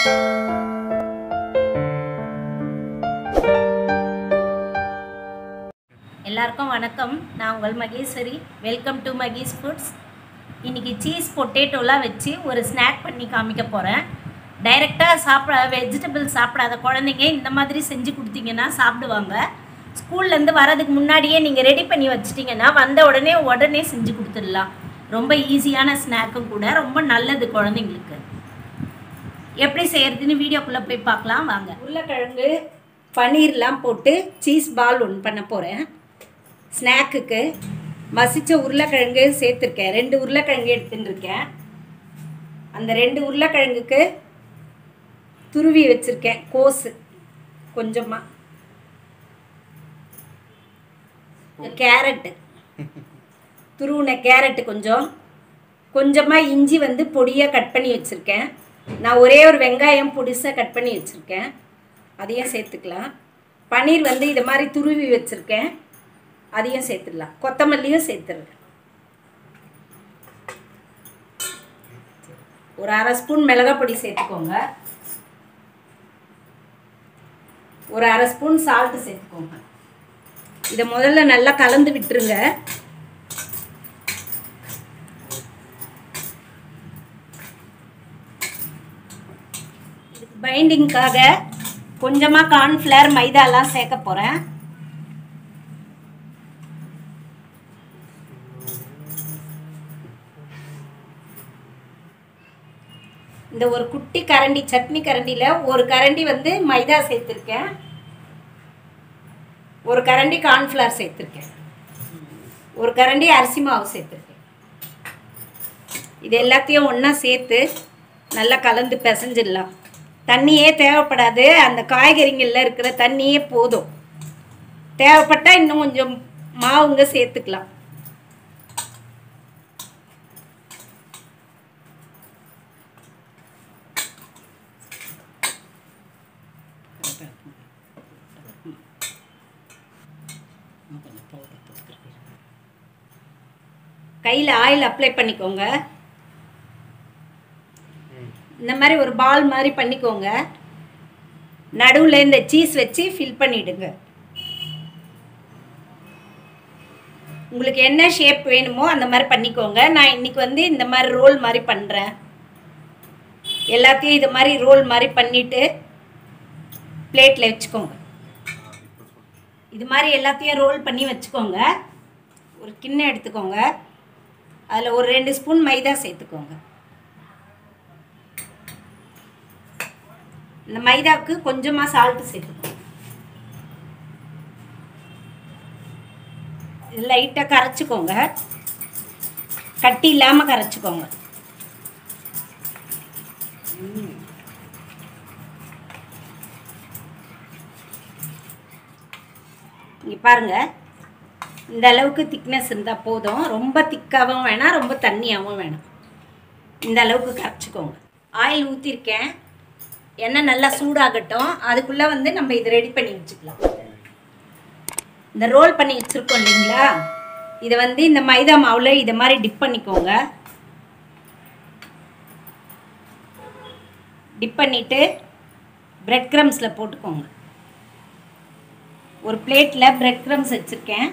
எல்லாருக்கும் வணக்கம் நான் உங்கள் Maheswari welcome to Mahesh foods இன்றைக்கி சீஸ் பொட்டேட்டோலாம் வச்சு ஒரு ஸ்நாக் பண்ணி காமிக்க போகிறேன் டைரெக்டாக சாப்பிட வெஜிடபிள் சாப்பிடாத குழந்தைங்க இந்த மாதிரி செஞ்சு கொடுத்தீங்கன்னா சாப்பிடுவாங்க ஸ்கூல்லேருந்து வரதுக்கு முன்னாடியே நீங்கள் ரெடி பண்ணி வச்சிட்டிங்கன்னா வந்த உடனே உடனே செஞ்சு கொடுத்துடலாம் ரொம்ப ஈஸியான ஸ்நாக்கும் கூட ரொம்ப நல்லது குழந்தைங்களுக்கு எப்படி செய்கிறதுன்னு வீடியோக்குள்ளே போய் பார்க்கலாம் வாங்க உருளைக்கிழங்கு பன்னீர்லாம் போட்டு சீஸ் பால் ஒன்று பண்ண போகிறேன் ஸ்நாக்குக்கு மசிச்ச உருளைக்கிழங்கு சேர்த்துருக்கேன் ரெண்டு உருளைக்கிழங்கு எடுத்துன்னு இருக்கேன் அந்த ரெண்டு உருளைக்கிழங்குக்கு துருவி வச்சுருக்கேன் கோஸு கொஞ்சமாக கேரட்டு துருவின கேரட்டு கொஞ்சம் கொஞ்சமாக இஞ்சி வந்து பொடியாக கட் பண்ணி வச்சுருக்கேன் நான் ஒரே ஒரு வெங்காயம் பொடிசாக கட் பண்ணி வச்சுருக்கேன் அதையும் சேர்த்துக்கலாம் பன்னீர் வந்து இது மாதிரி துருவி வச்சுருக்கேன் அதையும் சேர்த்துடலாம் கொத்தமல்லியும் சேர்த்துருக்கேன் ஒரு அரை ஸ்பூன் மிளகாய் பொடி சேர்த்துக்கோங்க ஒரு அரை ஸ்பூன் சால்ட்டு சேர்த்துக்கோங்க இதை முதல்ல நல்லா கலந்து விட்டுருங்க இதுக்கு பைண்டிங்க்காக கொஞ்சமாக கார்ன்ஃப்ளவர் மைதாலாம் சேர்க்க போகிறேன் இந்த ஒரு குட்டி கரண்டி சட்னி கரண்டியில் ஒரு கரண்டி வந்து மைதா சேர்த்துருக்கேன் ஒரு கரண்டி கார்ன்ஃப்ளவர் சேர்த்துருக்கேன் ஒரு கரண்டி அரிசி மாவு சேர்த்துருக்கேன் இது எல்லாத்தையும் ஒன்றா சேர்த்து நல்லா கலந்து பிசைஞ்சிடலாம் தண்ணியே தேவைப்படாது அந்த காய்கறிங்களில் இருக்கிற தண்ணியே போதும் தேவைப்பட்டால் இன்னும் கொஞ்சம் மாவுங்க சேர்த்துக்கலாம் கையில் ஆயில் அப்ளை பண்ணிக்கோங்க இந்த மாதிரி ஒரு பால் மாதிரி பண்ணிக்கோங்க நடுவில் இந்த சீஸ் வச்சு ஃபில் பண்ணிவிடுங்க உங்களுக்கு என்ன ஷேப் வேணுமோ அந்த மாதிரி பண்ணிக்கோங்க நான் இன்றைக்கி வந்து இந்த மாதிரி ரோல் மாதிரி பண்ணுறேன் எல்லாத்தையும் இது மாதிரி ரோல் மாதிரி பண்ணிவிட்டு பிளேட்டில் வச்சுக்கோங்க இது மாதிரி எல்லாத்தையும் ரோல் பண்ணி வச்சுக்கோங்க ஒரு கிண்ணம் எடுத்துக்கோங்க அதில் ஒரு ரெண்டு ஸ்பூன் மைதா சேர்த்துக்கோங்க இந்த மைதாவுக்கு கொஞ்சமாக சால்ட்டு சேர்த்துக்கோங்க இது லைட்டாக கரைச்சிக்கோங்க கட்டி இல்லாமல் கரைச்சிக்கோங்க இங்கே பாருங்கள் இந்த அளவுக்கு திக்னஸ் இருந்தால் போதும் ரொம்ப திக்காகவும் வேணாம் ரொம்ப தண்ணியாகவும் வேணாம் இந்த அளவுக்கு கரைச்சிக்கோங்க ஆயில் ஊற்றிருக்கேன் எண்ணெய் நல்லா சூடாகட்டும் அதுக்குள்ளே வந்து நம்ம இதை ரெடி பண்ணி வச்சுக்கலாம் இந்த ரோல் பண்ணி வச்சுருக்கோம் இல்லைங்களா இதை வந்து இந்த மைதா மாவில் இதை மாதிரி டிப் பண்ணிக்கோங்க டிப் பண்ணிவிட்டு பிரெட் க்ரம்ஸில் போட்டுக்கோங்க ஒரு பிளேட்டில் பிரெட் க்ரம்ஸ் வச்சுருக்கேன்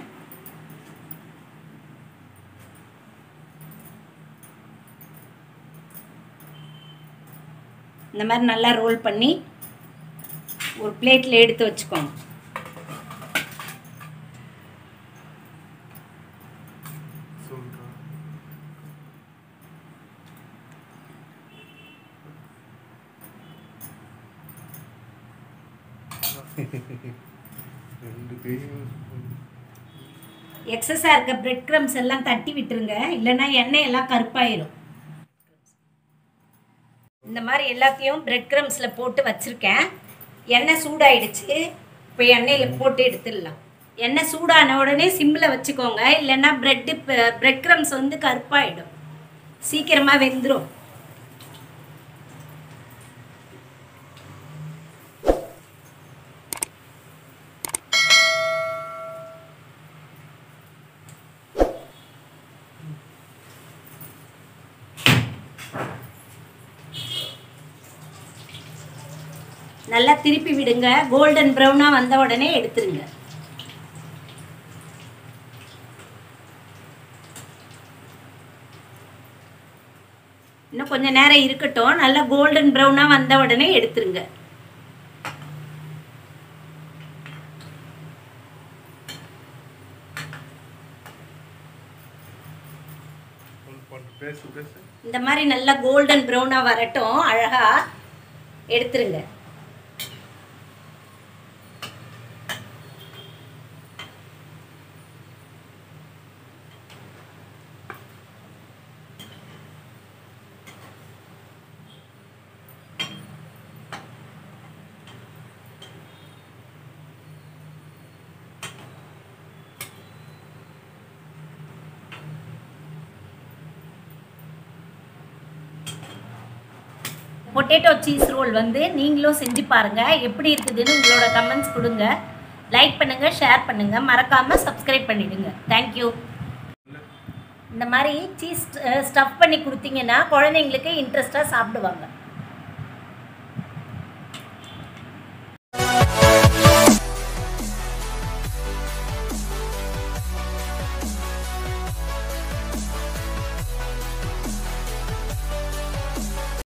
இந்த மாதிரி நல்லா ரோல் பண்ணி ஒரு பிளேட்டில் எடுத்து வச்சுக்கோங்க ரெண்டு கையும் எக்ஸஸாக இருக்க பிரெட் க்ரம்ஸ் எல்லாம் தட்டி விட்டுருங்க இல்லைன்னா எண்ணெய் எல்லாம் கருப்பாயிரும் இந்த மாதிரி எல்லாத்தையும் பிரெட் க்ரம்ஸில் போட்டு வச்சுருக்கேன் எண்ணெய் சூடாயிடுச்சு இப்போ எண்ணெயில் போட்டு எடுத்துடலாம் எண்ணெய் சூடான உடனே சிம்மில் வச்சுக்கோங்க இல்லைன்னா ப்ரெட்டு பிரெட் க்ரம்ஸ் வந்து கருப்பாயிடும் சீக்கிரமாக வெந்துடும் நல்லா திருப்பி விடுங்க கோல்டன் ப்ரௌனாக வந்த உடனே எடுத்துருங்க இன்னும் கொஞ்சம் நேரம் இருக்கட்டும் நல்லா கோல்டன் ப்ரௌனாக வந்த உடனே எடுத்துருங்க பேசு பேசு இந்த மாதிரி நல்லா கோல்டன் ப்ரௌனாக வரட்டும் அழகாக எடுத்துருங்க பொட்டேட்டோ சீஸ் ரோல் வந்து நீங்களும் செஞ்சு பாருங்கள் எப்படி இருக்குதுன்னு உங்களோட கமெண்ட்ஸ் கொடுங்க லைக் பண்ணுங்கள் ஷேர் பண்ணுங்கள் மறக்காமல் சப்ஸ்கிரைப் பண்ணிவிடுங்க தேங்க்யூ இந்த மாதிரி சீஸ் ஸ்டஃப் பண்ணி கொடுத்தீங்கன்னா குழந்தைங்களுக்கு இன்ட்ரெஸ்ட்டாக சாப்பிடுவாங்க